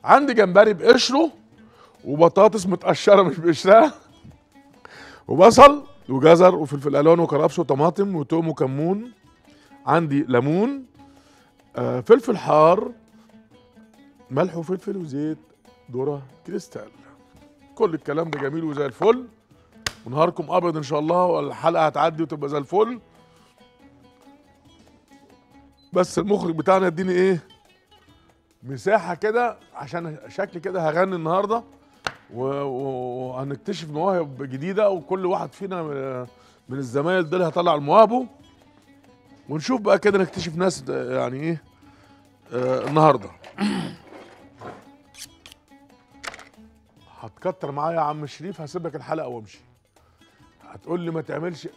عندي جمبري بقشره وبطاطس متقشره مش بقشرها وبصل وجزر وفلفل الوان وكرفس وطماطم وتوم وكمون عندي ليمون آه فلفل حار ملح وفلفل وزيت ذره كريستال كل الكلام ده جميل وزي الفل ونهاركم ابيض ان شاء الله والحلقه هتعدي وتبقى زي الفل بس المخرج بتاعنا يديني ايه مساحه كده عشان شكلي كده هغني النهارده و- و- وهنكتشف مواهب جديده وكل واحد فينا من- من الزمايل دول هيطلع مواهبه ونشوف بقى كده نكتشف ناس يعني ايه آه النهارده هتكتر معايا يا عم شريف هسيبك الحلقه وامشي هتقول لي ما تعملش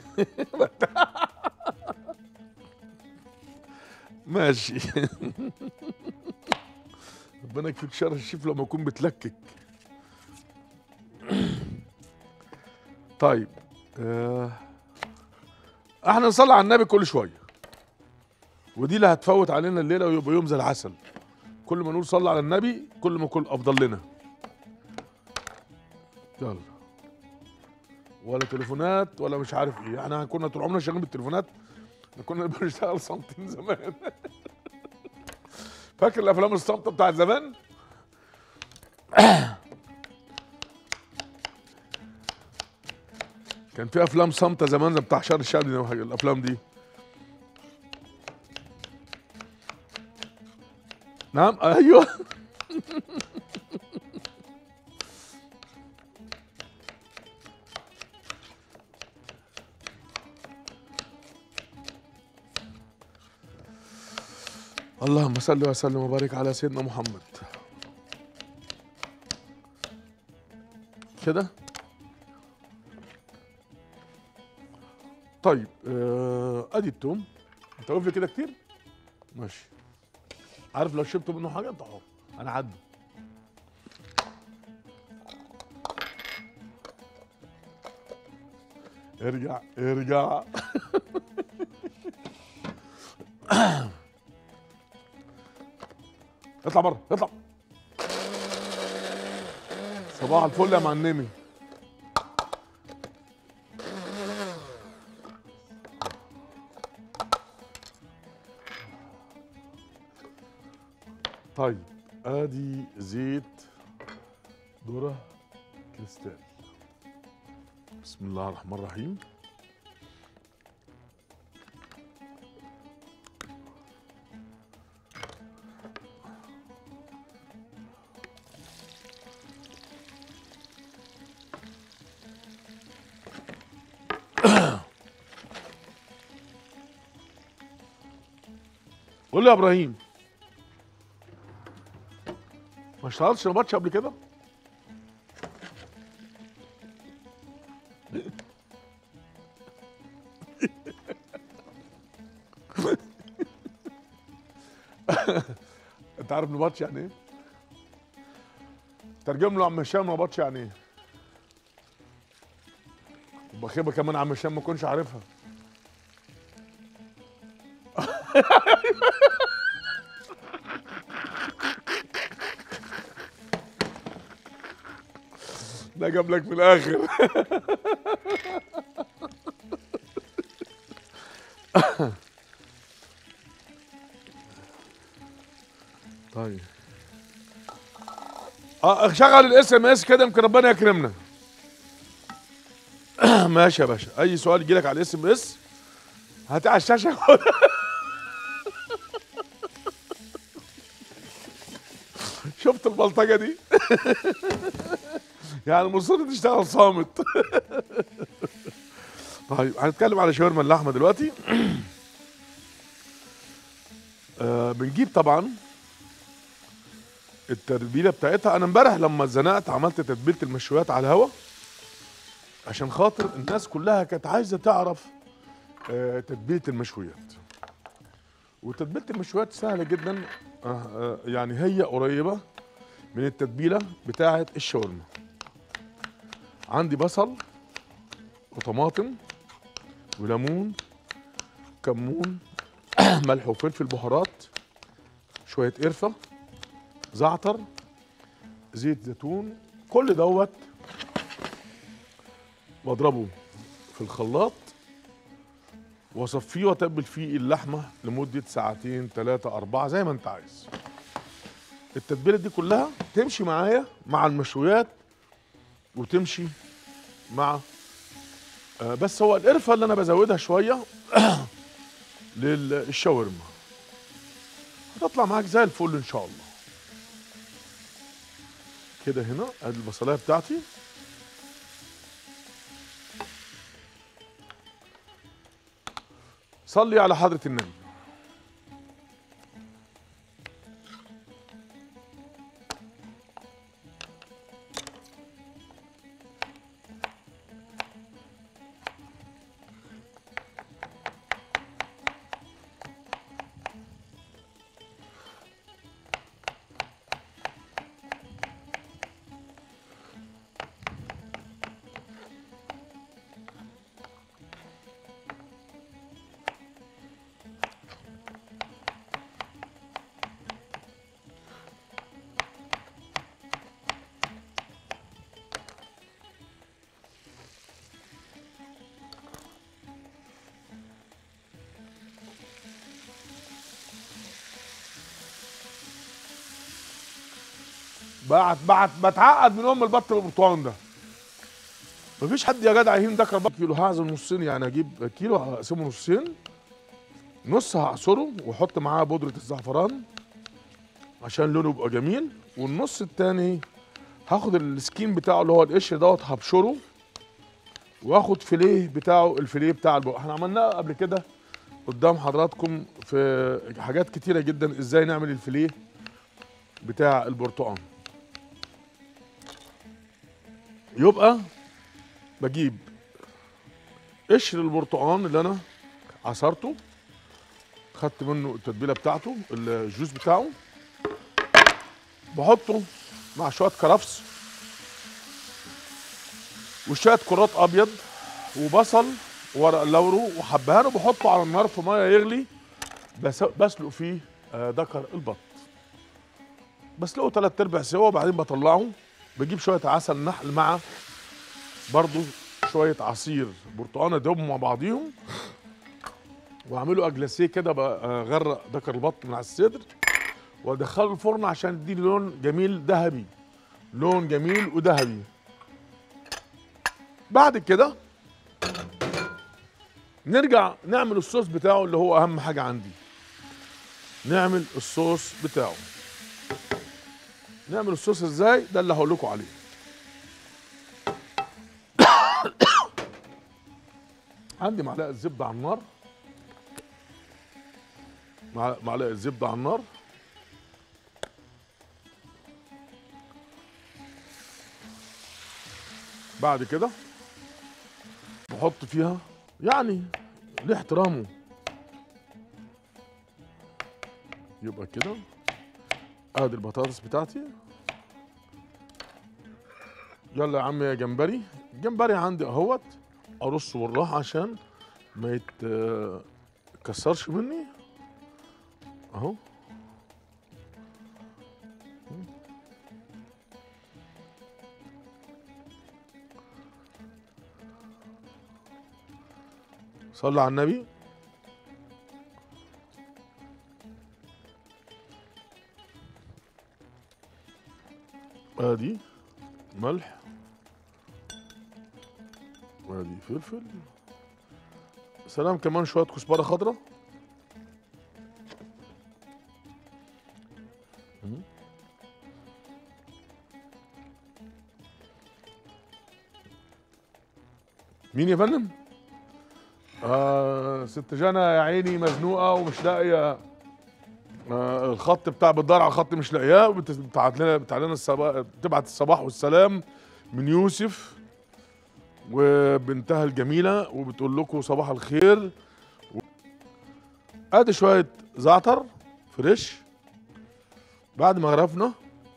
ماشي ربنا يكفيك شر الشيف لما اكون بتلكك طيب آه احنا نصلي على النبي كل شويه ودي اللي هتفوت علينا الليله ويبقى يوم زي العسل كل ما نقول صلي على النبي كل ما يكون افضل لنا يلا ولا تليفونات ولا مش عارف ايه احنا كنا طول عمرنا شغالين بالتليفونات احنا كنا بنشتغل سنتين زمان فاكر الافلام الصامته بتاعت زمان كان في افلام صامته زمان زي بتاع شهر الشعبي وحاجة- الافلام دي نعم ايوه اللهم صل وسلم وبارك على سيدنا محمد كده طيب آه، ادي التوم انت واقف لي كده كتير ماشي عارف لو شربت منه حاجه انت حر انا عدي ارجع ارجع اطلع بره اطلع صباح الفل يا معلمي طيب ادي زيت ذره كريستال بسم الله الرحمن الرحيم قول لي يا ابراهيم ما اشتغلتش نبطش قبل كده انت عارف نبطش يعني ايه ترجم له عم هشام نبطش يعني ايه وبخيبه كمان عم هشام ما كنش عارفها ده جاب لك في الاخر طيب اه شغل الاس ام اس كده يمكن ربنا يكرمنا ماشي يا باشا اي سؤال يجي لك على الاس ام اس هات على الشاشه شفت البلطجه دي يعني مصر تشتغل صامت طيب هنتكلم على شاورما اللحمه دلوقتي آه بنجيب طبعا التتبيله بتاعتها انا امبارح لما اتزنقت عملت تتبيله المشويات على الهوا عشان خاطر الناس كلها كانت عايزه تعرف آه تتبيله المشويات وتتبيله المشويات سهله جدا آه آه يعني هي قريبه من التتبيله بتاعه الشاورما عندي بصل وطماطم وليمون كمون ملح وفلفل بهارات شويه قرفه زعتر زيت زيتون كل دوت واضربه في الخلاط واصفيه واتبل فيه اللحمه لمده ساعتين ثلاثه اربعه زي ما انت عايز التتبيله دي كلها تمشي معايا مع المشويات وتمشي مع آه بس هو القرفه اللي انا بزودها شويه للشاورما هتطلع معاك زي الفل ان شاء الله كده هنا ادي البصلايه بتاعتي صلي على حضره النبي بعت بعت بتعقد من ام البط بالبرتقال ده مفيش حد يا جدع يهين ده كربات كيلو هعزم نصين يعني اجيب كيلو هقسمه نصين نص هعصره واحط معاه بودره الزعفران عشان لونه يبقى جميل والنص التاني هاخد السكين بتاعه اللي هو القشر دوت هبشره واخد فيليه بتاعه الفيليه بتاع البقى احنا عملناه قبل كده قدام حضراتكم في حاجات كتيره جدا ازاي نعمل الفيليه بتاع البرتقال يبقى بجيب قشر البرتقال اللي انا عصرته خدت منه التتبيله بتاعته الجوز بتاعه بحطه مع شويه كرفس وشويه كرات ابيض وبصل ورق لورو وحبهان وبحطه على النار في ميه يغلي بس بسلق فيه آه، دكر البط بسلقه تلات ارباع سوا وبعدين بطلعه بجيب شويه عسل نحل مع برضو شويه عصير برتقانه ادوبهم مع بعضيهم واعمله اجلاسيه كده بغرق دكر البط من على الصدر وادخله الفرن عشان يديني لون جميل ذهبي لون جميل وذهبي بعد كده نرجع نعمل الصوص بتاعه اللي هو اهم حاجه عندي نعمل الصوص بتاعه نعمل الصوص ازاي ده اللي هقول لكم عليه عندي معلقه زبده على النار مع- معلقه زبده على النار بعد كده بحط فيها يعني ليه احترامه يبقى كده ادي البطاطس بتاعتي يلا يا عم يا جمبري الجمبري عندي اهوت ارصه بالراحه عشان ما يتكسرش مني اهو صلى على النبي ادي ملح وادي فلفل سلام كمان شويه كزبره خضراء مم. مين يا فندم؟ آه ست جنى يا عيني مزنوقه ومش لاقيه آه الخط بتاع بتدور على الخط مش لاقياه وبتبعت لنا بتبعت لنا الصباح بتبعت الصباح والسلام من يوسف وبنتها الجميله وبتقول لكم صباح الخير و- ادي شويه زعتر فريش بعد ما غرفنا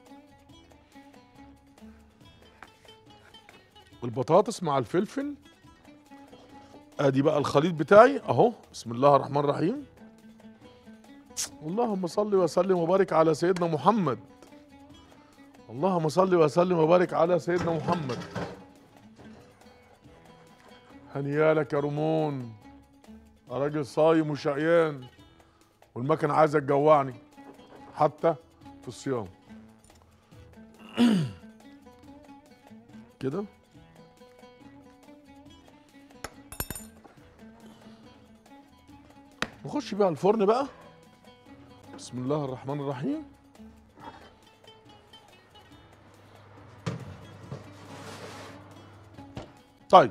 البطاطس مع الفلفل ادي بقى الخليط بتاعي اهو بسم الله الرحمن الرحيم اللهم صل وسلم وبارك على سيدنا محمد اللهم صل وسلم وبارك على سيدنا محمد هنيالك يا رمون يا راجل صايم وشقيان والمكنة عايزة تجوعني حتى في الصيام كده نخش بقى الفرن بقى بسم الله الرحمن الرحيم طيب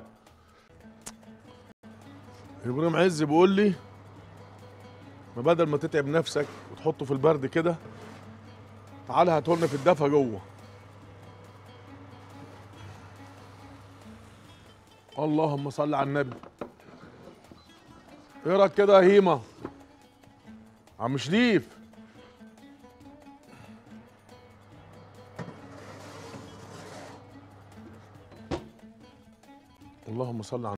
ابراهيم عز بيقول لي ما بدل ما تتعب نفسك وتحطه في البرد كده تعالى هاتولنا في الدفا جوه اللهم صل على النبي ايه رايك كده يا هيما عم شريف اللهم صل على